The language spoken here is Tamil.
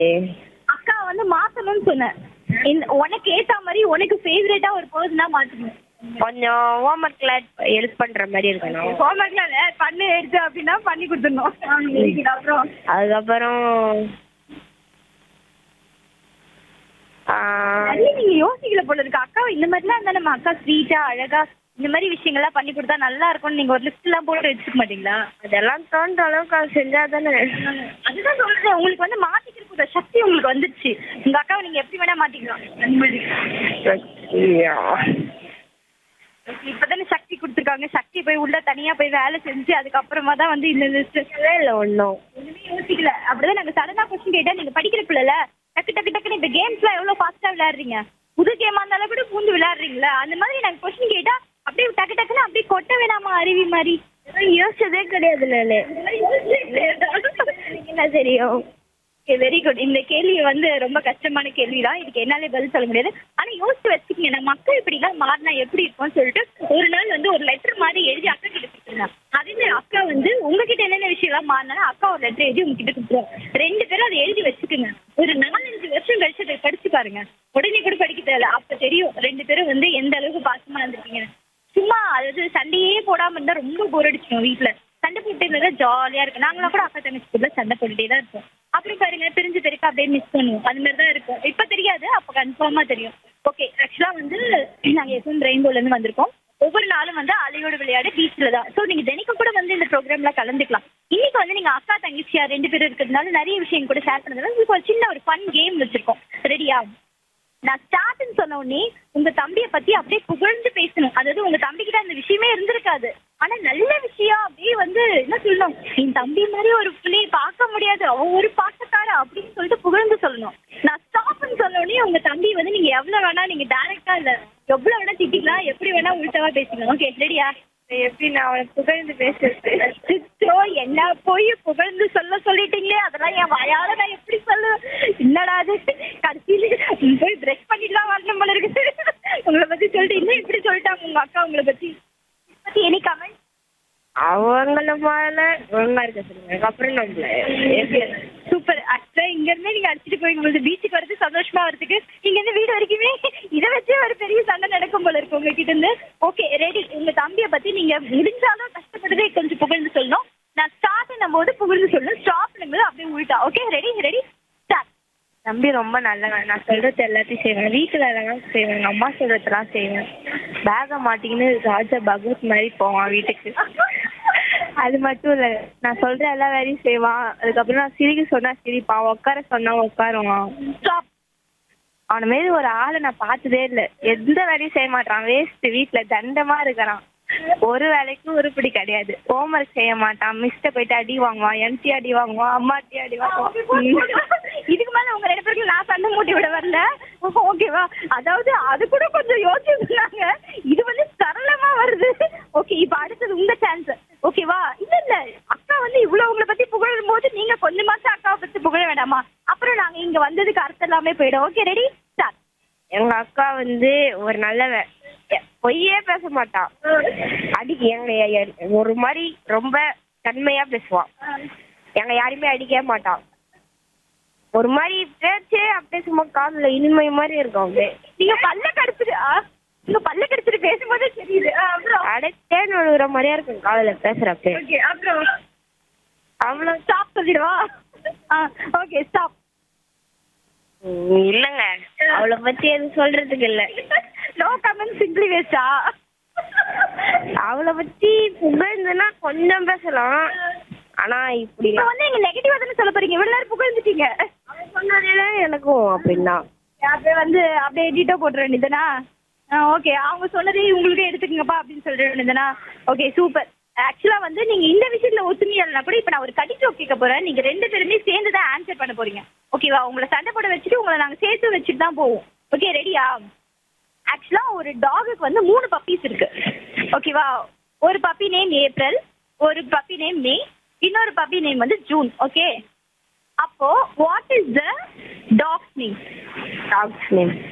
அக்கா வந்து மாத்தணும்னு சொன்னேன் இந்த உனக்கு ஏத்த மாதிரி உனக்கு ஃபேவரட்டா ஒரு பர்சனா மாத்தணும் கொஞ்சம் ஹோம்ஒர்க்ல ஹெல்ப் பண்ற மாதிரி இருக்கணும் ஹோம்ஒர்க்ல இல்ல பண்ணு எடுத்து அப்படின்னா பண்ணி கொடுத்துடணும் அப்புறம் அதுக்கப்புறம் ஆ, நிறைய நீங்க யோசிக்கல போல இருக்கு அக்கா இந்த மாதிரிலாம் இருந்தா நம்ம அக்கா ஸ்வீட்டா அழகா இந்த மாதிரி விஷயங்கள்லாம் பண்ணி கொடுத்தா நல்லா இருக்கும்னு நீங்க ஒரு லிஸ்ட் எல்லாம் போட்டு வச்சுக்க மாட்டீங்களா அதெல்லாம் தோன்ற அளவுக்கு அது செஞ்சா தானே அதுதான் சொல்றேன் உங்களுக்கு வந்து மாத்திக்கிறதுக்கு ஒரு சக்தி உங்களுக்கு வந்துருச்சு உங்க அக்காவை நீங்க எப்படி வேணா மாத்திக்கலாம் அந்த மாதிரி இப்பதானே சக்தி கொடுத்துருக்காங்க சக்தி போய் உள்ள தனியா போய் வேலை செஞ்சு அதுக்கப்புறமா தான் வந்து இந்த லிஸ்ட் இல்லை ஒன்றும் ஒண்ணுமே யோசிக்கல அப்படிதான் நாங்க சடனா கொஸ்டின் கேட்டா நீங்க படிக்கிற பிள்ளைல டக்கு டக்கு டக்குன்னு இப்ப கேம்ஸ்லாம் எவ்வளவு ஃபாஸ்டா விளையாடுறீங்க புது கேமா இருந்தாலும் கூட பூந்து விளையாடுறீங்களா அந்த மாதிரி நாங்க கொஸ்டின் கேட்டா அப்படியே டக்கு டக்குன்னு அப்படியே கொட்ட வேணாமா அருவி மாதிரி யோசிச்சதே கிடையாது நானு என்ன தெரியும் வெரி குட் இந்த கேள்வி வந்து ரொம்ப கஷ்டமான கேள்வி தான் இதுக்கு என்னாலே பதில் சொல்ல முடியாது ஆனா யோசிச்சு வச்சுக்கோங்க நம்ம மக்கள் இப்படிலாம் மாறினா எப்படி இருக்கும்னு சொல்லிட்டு ஒரு நாள் வந்து ஒரு லெட்டர் மாதிரி எழுதி அக்கா கிட்ட கொடுத்துருந்தாங்க அதே அக்கா வந்து உங்ககிட்ட என்னென்ன விஷயம்லாம் மாறினாலும் அக்கா ஒரு லெட்டர் எழுதி உங்ககிட்ட கொடுத்துருவோம் ரெண்டு பேரும் அதை எழுதி வச்சுக்கோங்க ஒரு நாலஞ்சு வருஷம் கழிச்சு அதை படிச்சு பாருங்க உடனே கூட படிக்க தேவையில்ல அப்ப தெரியும் ரெண்டு பேரும் வந்து எந்த அளவுக்கு பாசமா இருந்திருக்கீங்க சும்மா அதாவது சண்டையே போடாம இருந்தா ரொம்ப போர் அடிச்சிடும் வீட்ல சண்டை போட்டு இருந்தா ஜாலியா இருக்கு நாங்களாம் கூட அக்கா தங்கச்சிக்குள்ள சண்டை போட்டுட்டே தான் இருப்போம் அப்படி பாருங்க பிரிஞ்சு பிரிக்க அப்படியே மிஸ் பண்ணுவோம் அந்த மாதிரி தான் இருக்கும் இப்ப தெரியாது அப்ப கன்ஃபார்மா தெரியும் ஓகே ஆக்சுவலா வந்து நாங்க எஃப்எம் ரெயின்போல இருந்து வந்திருக்கோம் ஒவ்வொரு நாளும் வந்து அலையோடு விளையாட பீச்ல தான் ஸோ நீங்க தினைக்கும் கூட வந்து இந்த ப்ரோக்ராம்ல கலந்துக்கலாம் இன்னைக்கு வந்து நீங்க அக்கா தங்கச்சியா ரெண்டு பேரும் இருக்கிறதுனால நிறைய விஷயம் கூட ஷேர் பண்ணதுனால உங்களுக்கு ஒரு சின்ன ஒரு ஃபன் கேம் வச்சிருக்கோம் ரெடியா நான் ஸ்டார்ட்னு சொன்ன உடனே உங்க தம்பிய பத்தி அப்படியே புகழ்ந்து பேசணும் அதாவது உங்க தம்பிக்கிட்ட அந்த விஷயமே இருந்திருக்காது ஆனா நல்ல விஷயம் அப்படியே வந்து என்ன சொல்லணும் என் தம்பி மாதிரி ஒரு பிள்ளையை பார்க்க முடியாது அவன் ஒரு பாசக்கார அப்படின்னு சொல்லிட்டு புகழ்ந்து சொல்லணும் நான் ஸ்டாப்னு சொன்ன உடனே உங்க தம்பி வந்து நீங்க எவ்வளவு வேணா நீங்க டைரக்டா இல்ல எவ்வளவு வேணா திட்டிக்கலாம் எப்படி வேணா உள்டாவா பேசிக்கலாம் ஓகே ரெடியா எப்படி நான் அவனை புகழ்ந்து பேசுறது அச்சோ, என்ன போய் புகழ்ந்து சொல்ல சொல்லிட்டீங்களே அதெல்லாம் என் வாயால நான் எப்படி சொல்லுவேன் என்னடா அது கடைசியில போய் பிரஷ் பண்ணிட்டுலாம் வரணும் போல இருக்கு உங்களை பத்தி சொல்லிட்டு இன்னும் இப்படி சொல்லிட்டாங்க உங்க அக்கா உங்களை பத்தி பத்தி எனி கமெண்ட் அவங்கள மேல ஒழுங்கா இருக்க சொல்லுங்க அதுக்கப்புறம் நம்மள சூப்பர் ஆக்சுவலா இங்க இருந்தே நீங்க அடிச்சிட்டு போய் உங்களுக்கு பீச்சுக்கு வரது சந்தோஷமா வரதுக்கு இங்க இருந்து வீடு வரைக்குமே இதை வச்சே ஒரு பெரிய சண்டை நடக்கும் போல இருக்கு உங்ககிட்ட இருந்து ஓகே ரெடி உங்க தம்பிய பத்தி நீங்க முடிஞ்சாலும் கஷ்டப்பட்டதே கொஞ்சம் புகழ்ந்து சொல்லணும் நான் ஸ்டார்ட் போது புகழ்ந்து சொல்லணும் ஸ்டாப் பண்ணும்போது அப்படியே உள்டா ஓகே ரெடி ரெடி ஸ்டார்ட் தம்பி ரொம்ப நல்லவன் நான் சொல்றது எல்லாத்தையும் செய்வேன் வீட்டு வேலைலாம் செய்வேன் எங்க அம்மா சொல்றதெல்லாம் செய்வேன் பேக மாட்டிக்கின்னு ராஜா பகவத் மாதிரி போவான் வீட்டுக்கு அது மட்டும் இல்ல நான் சொல்ற எல்லா வேலையும் செய்வான் அதுக்கப்புறம் நான் சிரிக்க சொன்னா சிரிப்பான் உட்கார சொன்னா உட்காருவான் ஸ்டாப் அவன மாரி ஒரு ஆளை நான் பார்த்ததே இல்ல எந்த வேலையும் செய்ய மாட்டான் வேஸ்ட் வீட்டுல தண்டமா இருக்கிறான் ஒரு வேலைக்கும் உருப்படி கிடையாது ஹோம்ஒர்க் செய்ய மாட்டான் மிஸ்ட போயிட்டு அடி வாங்குவான் எம்டி அடி வாங்குவான் அம்மாட்டி அடி வாங்குவான் இதுக்கு மேல உங்க ரெண்டு பேருக்கு நான் சண்டை மூட்டி விட வரல ஓகேவா அதாவது அது கூட கொஞ்சம் யோசிச்சு சொன்னாங்க இது வந்து சரளமா வருது ஓகே இப்ப அடுத்தது உங்க சான்ஸ் ஓகேவா இல்ல இல்ல அக்கா வந்து இவ்வளவு உங்களை பத்தி புகழும் போது நீங்க கொஞ்சமாச்சும் அக்காவை பத்தி புகழ வேண்டாமா அப்புறம் நாங்க இங்க வந்ததுக்கு அர்த்தம் எல்லாமே போயிடும் ஓகே ரெடி ஸ்டார்ட் எங்க அக்கா வந்து ஒரு நல்லவ எ- பொய்யே பேச மாட்டான் அடி எங்க எ- ஒரு மாதிரி ரொம்ப தன்மையா பேசுவான் எங்க யாரையுமே அடிக்கவே மாட்டான் ஒரு மாதிரி பேச்சே அப்படியே சும்மா காதுல இனிமை மாதிரி இருக்கும் அப்படியே நீங்க பல்ல கடிச்சிட்டு ஆ, நீங்க பல்ல கடிச்சிட்டு பேசும்போதே தெரியுது ஆ, அப்புறம் அடைத்தேன் விழுகிற மாதிரியா இருக்கும் காதுல பேசுறப்ப ஓகே அப்புறம் அவ்வளோ ஸ்டாப் சொல்லிடுவா ஓகே ஸ்டாப் ம், இல்லைங்க அவளை பத்தி எதுவும் சொல்றதுக்கு இல்ல நோ கமெண்ட் சிம்பிளி வேஸ்டா அவளை பத்தி புகழ்ந்துன்னா கொஞ்சம் பேசலாம் ஆனா இப்படி இப்போ வந்து நீங்க நெகட்டிவா தானே சொல்ல போறீங்க இவ்வளவு நேரம் புகழ்ந்துட்டீங்க சொன்னதே எனக்கும் அப்படின்னா அப்படியே வந்து அப்படியே எடிட்டோ போட்டுற வேண்டியதுனா ஓகே அவங்க சொன்னதே உங்களுக்கு எடுத்துக்கங்கப்பா அப்படின்னு சொல்ற வேண்டியதுனா ஓகே சூப்பர் ஆக்சுவலா வந்து நீங்க இந்த விஷயத்துல ஒத்துமையா இல்லைனா கூட இப்ப நான் ஒரு கடி ஜோக் கேட்க போறேன் நீங்க ரெண்டு பேருமே சேர்ந்து தான் ஆன்சர் பண்ண போறீங்க ஓகேவா உங்களை சண்டை போட வச்சுட்டு உங்களை நாங்க சேர்த்து வச்சுட்டு தான் போவோம் ஓகே ரெடியா ஆக்சுவலா ஒரு டாகுக்கு வந்து மூணு பப்பீஸ் இருக்கு ஓகேவா ஒரு பப்பி நேம் ஏப்ரல் ஒரு பப்பி நேம் மே இன்னொரு பப்பி நேம் வந்து ஜூன் ஓகே அப்போ what is the dog's name dog's name